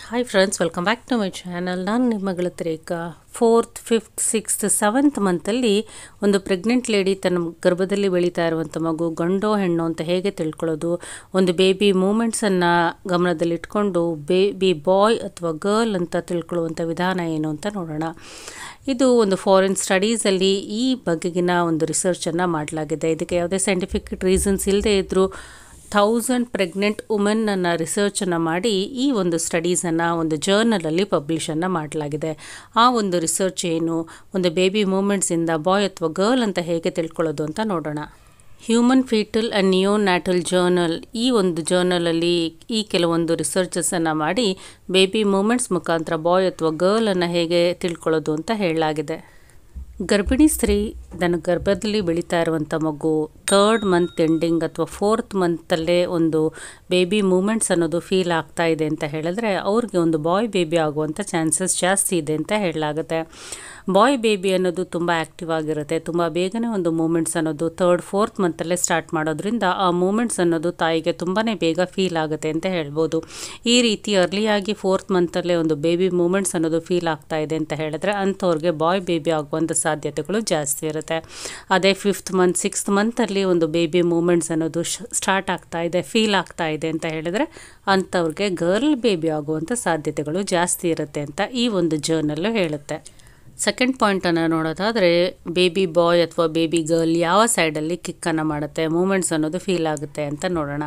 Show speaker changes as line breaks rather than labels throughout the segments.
hi friends welcome back to my channel ನಾನು ನಿಮ್ಮ ಮಗಳ Rekha fourth fifth sixth seventh ಮಂತಲ್ಲಿ ಒಂದು ಪ್ರೆಗ್ನೆಂಟ್ ಲೇಡಿ ತನ್ನ ಗರ್ಭದಲ್ಲಿ ಬೆಳೀತಾ ಇರುವಂಥ ಮಗು ಗಂಡೋ ಹೆಣ್ಣು ಅಂತ ಹೇಗೆ ತಿಳ್ಕೊಳ್ಳೋದು ಒಂದು ಬೇಬಿ ಮೂಮೆಂಟ್ಸನ್ನು ಗಮನದಲ್ಲಿಟ್ಕೊಂಡು ಬೇಬಿ ಬಾಯ್ ಅಥವಾ ಗರ್ಲ್ ಅಂತ ತಿಳ್ಕೊಳ್ಳುವಂಥ ವಿಧಾನ ಏನು ಅಂತ ನೋಡೋಣ ಇದು ಒಂದು ಫಾರಿನ್ ಸ್ಟಡೀಸಲ್ಲಿ ಈ ಬಗೆಗಿನ ಒಂದು ರಿಸರ್ಚನ್ನು ಮಾಡಲಾಗಿದೆ ಇದಕ್ಕೆ ಯಾವುದೇ ಸೈಂಟಿಫಿಕ್ ರೀಸನ್ಸ್ ಇಲ್ಲದೆ ಇದ್ದರೂ ಥೌಸಂಡ್ ಪ್ರೆಗ್ನೆಂಟ್ ವುಮೆನ್ನನ್ನು ರಿಸರ್ಚನ್ನು ಮಾಡಿ ಈ ಒಂದು ಸ್ಟಡೀಸನ್ನು ಒಂದು ಜರ್ನಲಲ್ಲಿ ಪಬ್ಲಿಷನ್ನು ಮಾಡಲಾಗಿದೆ ಆ ಒಂದು ರಿಸರ್ಚ್ ಏನು ಒಂದು ಬೇಬಿ ಮೂಮೆಂಟ್ಸಿಂದ ಬಾಯ್ ಅಥವಾ ಗರ್ಲ್ ಅಂತ ಹೇಗೆ ತಿಳ್ಕೊಳ್ಳೋದು ಅಂತ ನೋಡೋಣ human fetal and neonatal journal ಈ ಒಂದು ಜರ್ನಲಲ್ಲಿ ಈ ಕೆಲವೊಂದು ರಿಸರ್ಚಸನ್ನು ಮಾಡಿ ಬೇಬಿ ಮೂಮೆಂಟ್ಸ್ ಮುಖಾಂತರ ಬಾಯ್ ಅಥವಾ ಗರ್ಲನ್ನು ಹೇಗೆ ತಿಳ್ಕೊಳ್ಳೋದು ಅಂತ ಹೇಳಲಾಗಿದೆ ಗರ್ಭಿಣಿ ಸ್ತ್ರೀ ತನ್ನ ಗರ್ಭದಲ್ಲಿ ಬೆಳೀತಾ ಇರುವಂಥ ಮಗು ಥರ್ಡ್ ಮಂತ್ ಎಂಡಿಂಗ್ ಅಥವಾ ಫೋರ್ತ್ ಮಂತಲ್ಲೇ ಒಂದು ಬೇಬಿ ಮೂಮೆಂಟ್ಸ್ ಅನ್ನೋದು ಫೀಲ್ ಆಗ್ತಾ ಇದೆ ಅಂತ ಹೇಳಿದ್ರೆ ಅವ್ರಿಗೆ ಒಂದು ಬಾಯ್ ಬೇಬಿ ಆಗುವಂಥ ಚಾನ್ಸಸ್ ಜಾಸ್ತಿ ಇದೆ ಅಂತ ಹೇಳಲಾಗುತ್ತೆ ಬಾಯ್ ಬೇಬಿ ಅನ್ನೋದು ತುಂಬ ಆ್ಯಕ್ಟಿವ್ ಆಗಿರುತ್ತೆ ತುಂಬ ಬೇಗನೆ ಒಂದು ಮೂಮೆಂಟ್ಸ್ ಅನ್ನೋದು ಥರ್ಡ್ ಫೋರ್ತ್ ಮಂತಲ್ಲೇ ಸ್ಟಾರ್ಟ್ ಮಾಡೋದ್ರಿಂದ ಆ ಮೂಮೆಂಟ್ಸ್ ಅನ್ನೋದು ತಾಯಿಗೆ ತುಂಬಾ ಬೇಗ ಫೀಲ್ ಆಗುತ್ತೆ ಅಂತ ಹೇಳ್ಬೋದು ಈ ರೀತಿ ಅರ್ಲಿಯಾಗಿ ಫೋರ್ತ್ ಮಂತಲ್ಲೇ ಒಂದು ಬೇಬಿ ಮೂಮೆಂಟ್ಸ್ ಅನ್ನೋದು ಫೀಲ್ ಆಗ್ತಾ ಇದೆ ಅಂತ ಹೇಳಿದ್ರೆ ಅಂಥವ್ರಿಗೆ ಬಾಯ್ ಬೇಬಿ ಆಗುವಂಥ ಸಾಧ್ಯತೆಗಳು ಜಾಸ್ತಿ ಇರುತ್ತೆ ಅದೇ ಫಿಫ್ತ್ ಮಂತ್ ಸಿಕ್ಸ್ತ್ ಮಂತಲ್ಲಿ ಒಂದು ಬೇಬಿ ಮೂಮೆಂಟ್ಸ್ ಅನ್ನೋದು ಸ್ಟಾರ್ಟ್ ಆಗ್ತಾ ಇದೆ ಫೀಲ್ ಆಗ್ತಾ ಇದೆ ಅಂತ ಹೇಳಿದ್ರೆ ಅಂಥವ್ರಿಗೆ ಗರ್ಲ್ ಬೇಬಿ ಆಗುವಂಥ ಸಾಧ್ಯತೆಗಳು ಜಾಸ್ತಿ ಇರುತ್ತೆ ಅಂತ ಈ ಒಂದು ಜರ್ನಲ್ಲು ಹೇಳುತ್ತೆ ಸೆಕೆಂಡ್ ಪಾಯಿಂಟನ್ನು ನೋಡೋದಾದರೆ ಬೇಬಿ ಬಾಯ್ ಅಥವಾ ಬೇಬಿ ಗರ್ಲ್ ಯಾವ ಸೈಡಲ್ಲಿ ಕಿಕ್ಕನ್ನು ಮಾಡುತ್ತೆ ಮೂಮೆಂಟ್ಸ್ ಅನ್ನೋದು ಫೀಲ್ ಆಗುತ್ತೆ ಅಂತ ನೋಡೋಣ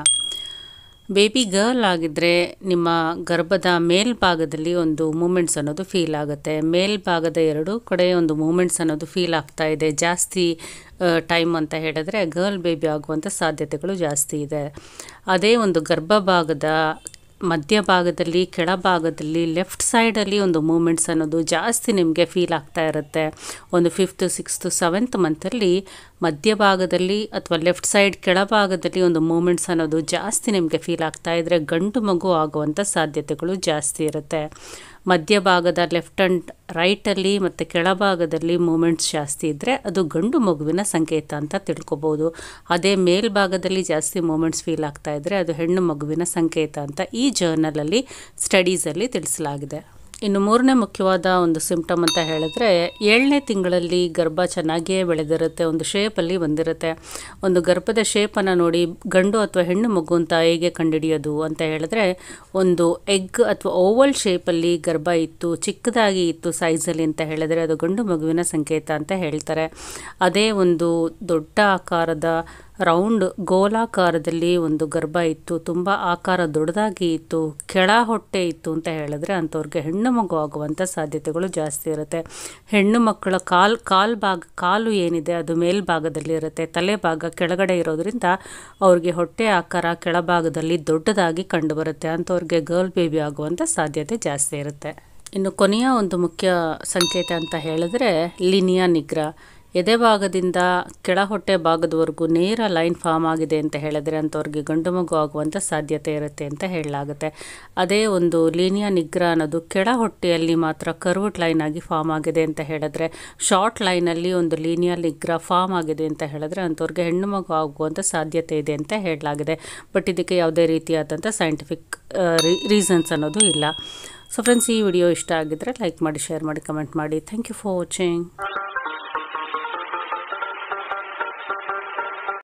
ಬೇಬಿ ಗರ್ಲ್ ಆಗಿದ್ದರೆ ನಿಮ್ಮ ಗರ್ಭದ ಮೇಲ್ಭಾಗದಲ್ಲಿ ಒಂದು ಮೂಮೆಂಟ್ಸ್ ಅನ್ನೋದು ಫೀಲ್ ಆಗುತ್ತೆ ಮೇಲ್ಭಾಗದ ಎರಡು ಕಡೆ ಒಂದು ಮೂಮೆಂಟ್ಸ್ ಅನ್ನೋದು ಫೀಲ್ ಆಗ್ತಾ ಇದೆ ಜಾಸ್ತಿ ಟೈಮ್ ಅಂತ ಹೇಳಿದ್ರೆ ಗರ್ಲ್ ಬೇಬಿ ಆಗುವಂಥ ಸಾಧ್ಯತೆಗಳು ಜಾಸ್ತಿ ಇದೆ ಅದೇ ಒಂದು ಗರ್ಭಭಾಗದ ಮಧ್ಯಭಾಗದಲ್ಲಿ ಕೆಳಭಾಗದಲ್ಲಿ ಲೆಫ್ಟ್ ಸೈಡಲ್ಲಿ ಒಂದು ಮೂಮೆಂಟ್ಸ್ ಅನ್ನೋದು ಜಾಸ್ತಿ ನಿಮಗೆ ಫೀಲ್ ಆಗ್ತಾ ಇರುತ್ತೆ ಒಂದು ಫಿಫ್ತ್ ಸಿಕ್ಸ್ತ್ ಸೆವೆಂತ್ ಮಂತಲ್ಲಿ ಮಧ್ಯಭಾಗದಲ್ಲಿ ಅಥವಾ ಲೆಫ್ಟ್ ಸೈಡ್ ಕೆಳಭಾಗದಲ್ಲಿ ಒಂದು ಮೂಮೆಂಟ್ಸ್ ಅನ್ನೋದು ಜಾಸ್ತಿ ನಿಮಗೆ ಫೀಲ್ ಆಗ್ತಾ ಇದ್ದರೆ ಗಂಡು ಮಗು ಆಗುವಂಥ ಸಾಧ್ಯತೆಗಳು ಜಾಸ್ತಿ ಇರುತ್ತೆ ಮಧ್ಯಭಾಗದ ಲೆಫ್ಟ್ ಆ್ಯಂಡ್ ರೈಟಲ್ಲಿ ಮತ್ತು ಕೆಳಭಾಗದಲ್ಲಿ ಮೂಮೆಂಟ್ಸ್ ಜಾಸ್ತಿ ಇದ್ದರೆ ಅದು ಗಂಡು ಮಗುವಿನ ಸಂಕೇತ ಅಂತ ತಿಳ್ಕೊಬೋದು ಅದೇ ಮೇಲ್ಭಾಗದಲ್ಲಿ ಜಾಸ್ತಿ ಮೂಮೆಂಟ್ಸ್ ಫೀಲ್ ಆಗ್ತಾ ಇದ್ದರೆ ಅದು ಹೆಣ್ಣು ಮಗುವಿನ ಸಂಕೇತ ಅಂತ ಈ ಜರ್ನಲಲ್ಲಿ ಸ್ಟಡೀಸಲ್ಲಿ ತಿಳಿಸಲಾಗಿದೆ ಇನ್ನು ಮೂರನೇ ಮುಖ್ಯವಾದ ಒಂದು ಸಿಂಪ್ಟಮ್ ಅಂತ ಹೇಳಿದ್ರೆ ಏಳನೇ ತಿಂಗಳಲ್ಲಿ ಗರ್ಭ ಚೆನ್ನಾಗಿಯೇ ಬೆಳೆದಿರುತ್ತೆ ಒಂದು ಶೇಪಲ್ಲಿ ಬಂದಿರುತ್ತೆ ಒಂದು ಗರ್ಭದ ಶೇಪನ್ನು ನೋಡಿ ಗಂಡು ಅಥವಾ ಹೆಣ್ಣು ಮಗು ಅಂತ ಹೇಗೆ ಕಂಡುಹಿಡಿಯೋದು ಅಂತ ಹೇಳಿದ್ರೆ ಒಂದು ಎಗ್ ಅಥವಾ ಓವಲ್ ಶೇಪಲ್ಲಿ ಗರ್ಭ ಇತ್ತು ಚಿಕ್ಕದಾಗಿ ಇತ್ತು ಸೈಜಲ್ಲಿ ಅಂತ ಹೇಳಿದ್ರೆ ಅದು ಗಂಡು ಮಗುವಿನ ಸಂಕೇತ ಅಂತ ಹೇಳ್ತಾರೆ ಅದೇ ಒಂದು ದೊಡ್ಡ ಆಕಾರದ ರೌಂಡ್ ಗೋಲಾಕಾರದಲ್ಲಿ ಒಂದು ಗರ್ಭ ಇತ್ತು ತುಂಬ ಆಕಾರ ದೊಡ್ಡದಾಗಿ ಇತ್ತು ಕೆಳ ಹೊಟ್ಟೆ ಇತ್ತು ಅಂತ ಹೇಳಿದ್ರೆ ಅಂಥವ್ರಿಗೆ ಹೆಣ್ಣು ಮಗು ಆಗುವಂಥ ಸಾಧ್ಯತೆಗಳು ಜಾಸ್ತಿ ಇರುತ್ತೆ ಹೆಣ್ಣು ಮಕ್ಕಳ ಕಾಲು ಕಾಲು ಭಾಗ ಕಾಲು ಏನಿದೆ ಅದು ಮೇಲ್ಭಾಗದಲ್ಲಿ ಇರುತ್ತೆ ತಲೆ ಭಾಗ ಕೆಳಗಡೆ ಇರೋದ್ರಿಂದ ಅವ್ರಿಗೆ ಹೊಟ್ಟೆ ಆಕಾರ ಕೆಳಭಾಗದಲ್ಲಿ ದೊಡ್ಡದಾಗಿ ಕಂಡುಬರುತ್ತೆ ಅಂಥವ್ರಿಗೆ ಗರ್ಲ್ ಬೇಬಿ ಆಗುವಂಥ ಸಾಧ್ಯತೆ ಜಾಸ್ತಿ ಇರುತ್ತೆ ಇನ್ನು ಕೊನೆಯ ಒಂದು ಮುಖ್ಯ ಸಂಕೇತ ಅಂತ ಹೇಳಿದ್ರೆ ಲಿನಿಯಾ ನಿಗ್ರ ಎದೆ ಭಾಗದಿಂದ ಕೆಳ ಹೊಟ್ಟೆ ಭಾಗದವರೆಗೂ ನೇರ ಲೈನ್ ಫಾರ್ಮ್ ಆಗಿದೆ ಅಂತ ಹೇಳಿದ್ರೆ ಅಂಥವ್ರಿಗೆ ಗಂಡು ಮಗು ಆಗುವಂಥ ಸಾಧ್ಯತೆ ಇರುತ್ತೆ ಅಂತ ಹೇಳಲಾಗುತ್ತೆ ಅದೇ ಒಂದು ಲೀನಿಯಾ ನಿಗ್ರ ಅನ್ನೋದು ಕೆಳ ಹೊಟ್ಟೆಯಲ್ಲಿ ಮಾತ್ರ ಕರ್ವ್ಡ್ ಲೈನ್ ಆಗಿ ಫಾರ್ಮ್ ಆಗಿದೆ ಅಂತ ಹೇಳಿದ್ರೆ ಶಾರ್ಟ್ ಲೈನಲ್ಲಿ ಒಂದು ಲೀನಿಯಾ ನಿಗ್ರ ಫಾರ್ಮ್ ಆಗಿದೆ ಅಂತ ಹೇಳಿದ್ರೆ ಅಂಥವ್ರಿಗೆ ಹೆಣ್ಣು ಮಗು ಆಗುವಂಥ ಸಾಧ್ಯತೆ ಇದೆ ಅಂತ ಹೇಳಲಾಗಿದೆ ಬಟ್ ಇದಕ್ಕೆ ಯಾವುದೇ ರೀತಿಯಾದಂಥ ಸೈಂಟಿಫಿಕ್ ರೀಸನ್ಸ್ ಅನ್ನೋದು ಇಲ್ಲ ಸೊ ಫ್ರೆಂಡ್ಸ್ ಈ ವಿಡಿಯೋ ಇಷ್ಟ ಆಗಿದ್ದರೆ ಲೈಕ್ ಮಾಡಿ ಶೇರ್ ಮಾಡಿ ಕಮೆಂಟ್ ಮಾಡಿ ಥ್ಯಾಂಕ್ ಯು ಫಾರ್ ವಾಚಿಂಗ್